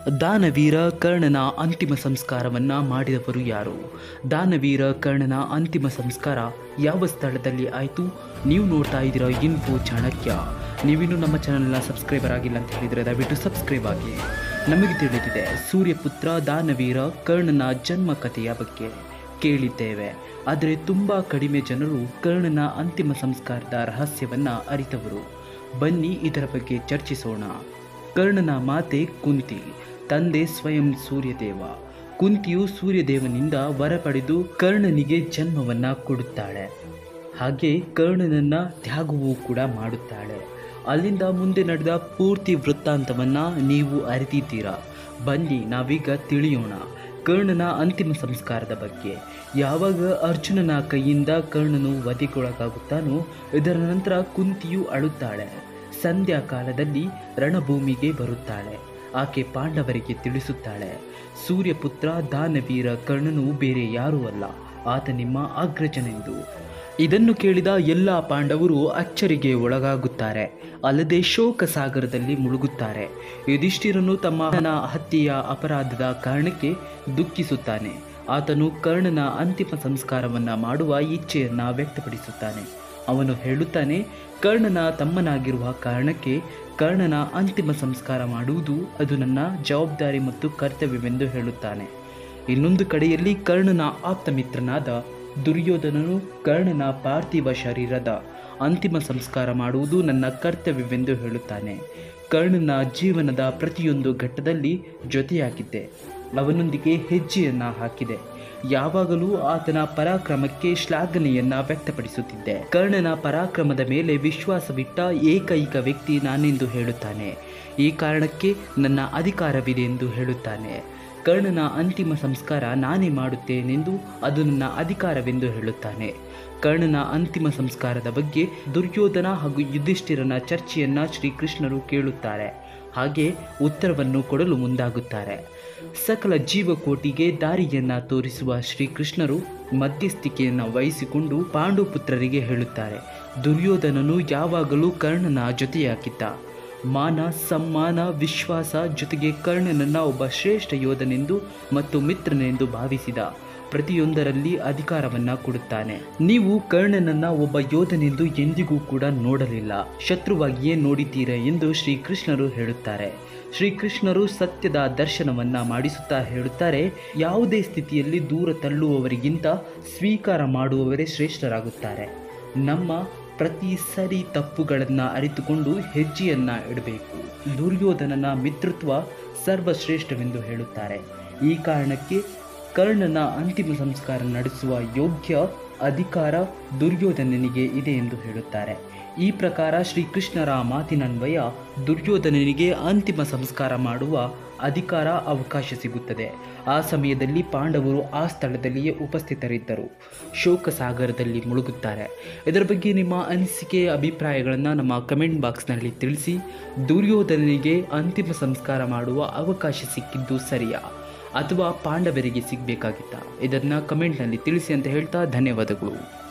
ದಾನವೀರ ಕರ್ಣನ ಅಂತಿಮ ಸಂಸ್ಕಾರವನ್ನ ಮಾಡಿದವರು ಯಾರು ದಾನವೀರ ಕರ್ಣನ ಅಂತಿಮ ಸಂಸ್ಕಾರ ಯಾವ ಸ್ಥಳದಲ್ಲಿ ಆಯಿತು ನೀವು ನೋಡ್ತಾ ಇದ್ದೀರಾ ಇನ್ಫೋ ಚಾಣಕ್ಯ ನೀವಿನ್ನೂ ನಮ್ಮ ಚಾನಲ್ನ ಸಬ್ಸ್ಕ್ರೈಬರ್ ಆಗಿಲ್ಲ ಅಂತ ಹೇಳಿದರೆ ದಯವಿಟ್ಟು ಸಬ್ಸ್ಕ್ರೈಬ್ ಆಗಿ ನಮಗೆ ತಿಳಿದಿದೆ ಸೂರ್ಯಪುತ್ರ ದಾನವೀರ ಕರ್ಣನ ಜನ್ಮ ಕಥೆಯ ಬಗ್ಗೆ ಕೇಳಿದ್ದೇವೆ ಆದರೆ ತುಂಬ ಕಡಿಮೆ ಜನರು ಕರ್ಣನ ಅಂತಿಮ ಸಂಸ್ಕಾರದ ರಹಸ್ಯವನ್ನ ಅರಿತವರು ಬನ್ನಿ ಇದರ ಬಗ್ಗೆ ಚರ್ಚಿಸೋಣ ಕರ್ಣನ ಮಾತೆ ಕುಂತಿ ತಂದೆ ಸ್ವಯಂ ಸೂರ್ಯದೇವ ಕುಂತಿಯು ಸೂರ್ಯದೇವನಿಂದ ವರ ಪಡೆದು ಕರ್ಣನಿಗೆ ಜನ್ಮವನ್ನ ಕೊಡುತ್ತಾಳೆ ಹಾಗೆ ಕರ್ಣನನ್ನ ತ್ಯಾಗವೂ ಕೂಡ ಮಾಡುತ್ತಾಳೆ ಅಲ್ಲಿಂದ ಮುಂದೆ ನಡೆದ ಪೂರ್ತಿ ವೃತ್ತಾಂತವನ್ನ ನೀವು ಅರಿತಿದ್ದೀರಾ ಬನ್ನಿ ನಾವೀಗ ತಿಳಿಯೋಣ ಕರ್ಣನ ಅಂತಿಮ ಸಂಸ್ಕಾರದ ಬಗ್ಗೆ ಯಾವಾಗ ಅರ್ಜುನನ ಕೈಯಿಂದ ಕರ್ಣನು ವಧೆಗೊಳಗಾಗುತ್ತಾನೋ ಇದರ ನಂತರ ಕುಂತಿಯು ಅಳುತ್ತಾಳೆ ಸಂಧ್ಯಾ ಕಾಲದಲ್ಲಿ ರಣಭೂಮಿಗೆ ಬರುತ್ತಾಳೆ ಆಕೆ ಪಾಂಡವರಿಗೆ ತಿಳಿಸುತ್ತಾಳೆ ಸೂರ್ಯಪುತ್ರ ದಾನವೀರ ಕರ್ಣನು ಬೇರೆ ಯಾರೂ ಅಲ್ಲ ಆತ ನಿಮ್ಮ ಅಗ್ರಜನೆಂದು ಇದನ್ನು ಕೇಳಿದ ಎಲ್ಲ ಪಾಂಡವರು ಅಚ್ಚರಿಗೆ ಒಳಗಾಗುತ್ತಾರೆ ಅಲ್ಲದೆ ಶೋಕ ಸಾಗರದಲ್ಲಿ ಮುಳುಗುತ್ತಾರೆ ಯುಧಿಷ್ಠಿರನು ತಮ್ಮ ಮಗನ ಹತ್ಯೆಯ ಅಪರಾಧದ ಕಾರಣಕ್ಕೆ ದುಃಖಿಸುತ್ತಾನೆ ಆತನು ಕರ್ಣನ ಅಂತಿಮ ಸಂಸ್ಕಾರವನ್ನ ಮಾಡುವ ಇಚ್ಛೆಯನ್ನ ವ್ಯಕ್ತಪಡಿಸುತ್ತಾನೆ ಅವನು ಹೇಳುತ್ತಾನೆ ಕರ್ಣನ ತಮ್ಮನಾಗಿರುವ ಕಾರಣಕ್ಕೆ ಕರ್ಣನ ಅಂತಿಮ ಸಂಸ್ಕಾರ ಮಾಡುವುದು ಅದು ನನ್ನ ಜವಾಬ್ದಾರಿ ಮತ್ತು ಕರ್ತವ್ಯವೆಂದು ಹೇಳುತ್ತಾನೆ ಇನ್ನೊಂದು ಕಡೆಯಲ್ಲಿ ಕರ್ಣನ ಆಪ್ತ ಮಿತ್ರನಾದ ದುರ್ಯೋಧನನು ಕರ್ಣನ ಪಾರ್ಥಿವ ಶರೀರದ ಅಂತಿಮ ಸಂಸ್ಕಾರ ಮಾಡುವುದು ನನ್ನ ಕರ್ತವ್ಯವೆಂದು ಹೇಳುತ್ತಾನೆ ಕರ್ಣನ ಜೀವನದ ಪ್ರತಿಯೊಂದು ಘಟ್ಟದಲ್ಲಿ ಜೊತೆಯಾಗಿದ್ದೆ ಅವನೊಂದಿಗೆ ಹೆಜ್ಜೆಯನ್ನ ಹಾಕಿದೆ ಯಾವಾಗಲೂ ಆತನ ಪರಾಕ್ರಮಕ್ಕೆ ಶ್ಲಾಘನೆಯನ್ನ ವ್ಯಕ್ತಪಡಿಸುತ್ತಿದ್ದೆ ಕರ್ಣನ ಪರಾಕ್ರಮದ ಮೇಲೆ ವಿಶ್ವಾಸವಿಟ್ಟ ಏಕೈಕ ವ್ಯಕ್ತಿ ನಾನೆಂದು ಹೇಳುತ್ತಾನೆ ಈ ಕಾರಣಕ್ಕೆ ನನ್ನ ಅಧಿಕಾರವಿದೆ ಎಂದು ಹೇಳುತ್ತಾನೆ ಕರ್ಣನ ಅಂತಿಮ ಸಂಸ್ಕಾರ ನಾನೇ ಮಾಡುತ್ತೇನೆಂದು ಅದು ನನ್ನ ಅಧಿಕಾರವೆಂದು ಹೇಳುತ್ತಾನೆ ಕರ್ಣನ ಅಂತಿಮ ಸಂಸ್ಕಾರದ ಬಗ್ಗೆ ದುರ್ಯೋಧನ ಹಾಗೂ ಯುಧಿಷ್ಠಿರನ ಚರ್ಚೆಯನ್ನ ಶ್ರೀಕೃಷ್ಣರು ಕೇಳುತ್ತಾರೆ ಹಾಗೆ ಉತ್ತರವನ್ನು ಕೊಡಲು ಮುಂದಾಗುತ್ತಾರೆ ಸಕಲ ಜೀವಕೋಟಿಗೆ ದಾರಿಯನ್ನ ತೋರಿಸುವ ಶ್ರೀಕೃಷ್ಣರು ಮಧ್ಯಸ್ಥಿಕೆಯನ್ನು ವಹಿಸಿಕೊಂಡು ಪಾಂಡುಪುತ್ರರಿಗೆ ಹೇಳುತ್ತಾರೆ ದುರ್ಯೋಧನನು ಯಾವಾಗಲೂ ಕರ್ಣನ ಜೊತೆಯಾಗಿದ್ದ ಮಾನ ಸಮ್ಮಾನ ವಿಶ್ವಾಸ ಜೊತೆಗೆ ಕರ್ಣನನ್ನ ಒಬ್ಬ ಶ್ರೇಷ್ಠ ಯೋಧನೆಂದು ಮತ್ತು ಮಿತ್ರನೆಂದು ಭಾವಿಸಿದ ಪ್ರತಿಯೊಂದರಲ್ಲಿ ಅಧಿಕಾರವನ್ನ ಕೊಡುತ್ತಾನೆ ನೀವು ಕರ್ಣನನ್ನ ಒಬ್ಬ ಯೋಧನೆಂದು ಎಂದಿಗೂ ಕೂಡ ನೋಡಲಿಲ್ಲ ಶತ್ರುವಾಗಿಯೇ ನೋಡಿದ್ದೀರಾ ಎಂದು ಶ್ರೀಕೃಷ್ಣರು ಹೇಳುತ್ತಾರೆ ಶ್ರೀಕೃಷ್ಣರು ಸತ್ಯದ ದರ್ಶನವನ್ನ ಮಾಡಿಸುತ್ತಾ ಹೇಳುತ್ತಾರೆ ಯಾವುದೇ ಸ್ಥಿತಿಯಲ್ಲಿ ದೂರ ತಳ್ಳುವವರಿಗಿಂತ ಸ್ವೀಕಾರ ಮಾಡುವವರೇ ಶ್ರೇಷ್ಠರಾಗುತ್ತಾರೆ ನಮ್ಮ ಪ್ರತಿ ಸರಿ ತಪ್ಪುಗಳನ್ನು ಅರಿತುಕೊಂಡು ಹೆಜ್ಜೆಯನ್ನ ಇಡಬೇಕು ದುರ್ಯೋಧನನ ಮಿತ್ರತ್ವ ಸರ್ವಶ್ರೇಷ್ಠವೆಂದು ಹೇಳುತ್ತಾರೆ ಈ ಕಾರಣಕ್ಕೆ ಕರ್ಣನ ಅಂತಿಮ ಸಂಸ್ಕಾರ ನಡೆಸುವ ಯೋಗ್ಯ ಅಧಿಕಾರ ದುರ್ಯೋಧನನಿಗೆ ಇದೆ ಎಂದು ಹೇಳುತ್ತಾರೆ ಈ ಪ್ರಕಾರ ಶ್ರೀಕೃಷ್ಣರ ಮಾತಿನನ್ವಯ ದುರ್ಯೋಧನನಿಗೆ ಅಂತಿಮ ಸಂಸ್ಕಾರ ಮಾಡುವ ಅಧಿಕಾರ ಅವಕಾಶ ಸಿಗುತ್ತದೆ ಆ ಸಮಯದಲ್ಲಿ ಪಾಂಡವರು ಆ ಸ್ಥಳದಲ್ಲಿಯೇ ಉಪಸ್ಥಿತರಿದ್ದರು ಶೋಕ ಸಾಗರದಲ್ಲಿ ಮುಳುಗುತ್ತಾರೆ ಇದರ ಬಗ್ಗೆ ನಿಮ್ಮ ಅನಿಸಿಕೆ ಅಭಿಪ್ರಾಯಗಳನ್ನು ನಮ್ಮ ಕಮೆಂಟ್ ಬಾಕ್ಸ್ನಲ್ಲಿ ತಿಳಿಸಿ ದುರ್ಯೋಧನನಿಗೆ ಅಂತಿಮ ಸಂಸ್ಕಾರ ಮಾಡುವ ಅವಕಾಶ ಸಿಕ್ಕಿದ್ದು ಸರಿಯಾ ಅಥವಾ ಪಾಂಡವರಿಗೆ ಸಿಗಬೇಕಾಗಿತ್ತ ಇದನ್ನು ಕಮೆಂಟ್ನಲ್ಲಿ ತಿಳಿಸಿ ಅಂತ ಹೇಳ್ತಾ ಧನ್ಯವಾದಗಳು